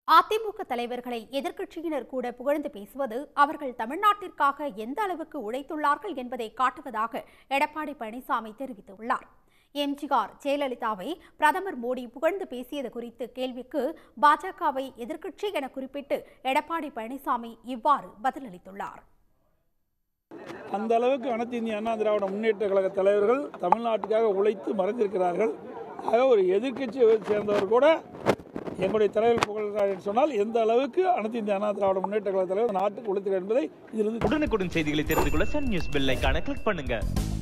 அதிமுக தலைவர்களை எதிர்க்கட்சியினர் கூட புகழ்ந்து பேசுவது அவர்கள் தமிழ்நாட்டிற்காக எந்த அளவுக்கு உழைத்துள்ளார்கள் என்பதை காட்டுவதாக எடப்பாடி பழனிசாமி தெரிவித்துள்ளார் எம்ஜிஆர் ஜெயலலிதாவை பிரதமர் மோடி புகழ்ந்து பேசியது குறித்து கேள்விக்கு பாஜகவை எதிர்க்கட்சி என குறிப்பிட்டு எடப்பாடி பழனிசாமி இவ்வாறு பதிலளித்துள்ளார் அந்த அளவுக்கு அனைத்து இந்திய அண்ணா திராவிட முன்னேற்ற கழக தலைவர்கள் தமிழ்நாட்டுக்காக உழைத்து மறைந்திருக்கிறார்கள் ஆக ஒரு எதிர்க்கட்சியை சேர்ந்தவர் கூட எங்களுடைய தலைவர் புகழ்கிறார் என்று சொன்னால் எந்த அளவுக்கு அனைத்து இந்திய அண்ணா திராவிட முன்னேற்ற கழக தலைவர் நாட்டுக்கு உழைத்திருக்கிறார் என்பதை இதிலிருந்து உடனுக்குடன் செய்திகளை தெரிந்து கொள்ள சன் நியூஸ் பெல் ஐகானை கிளிக் பண்ணுங்க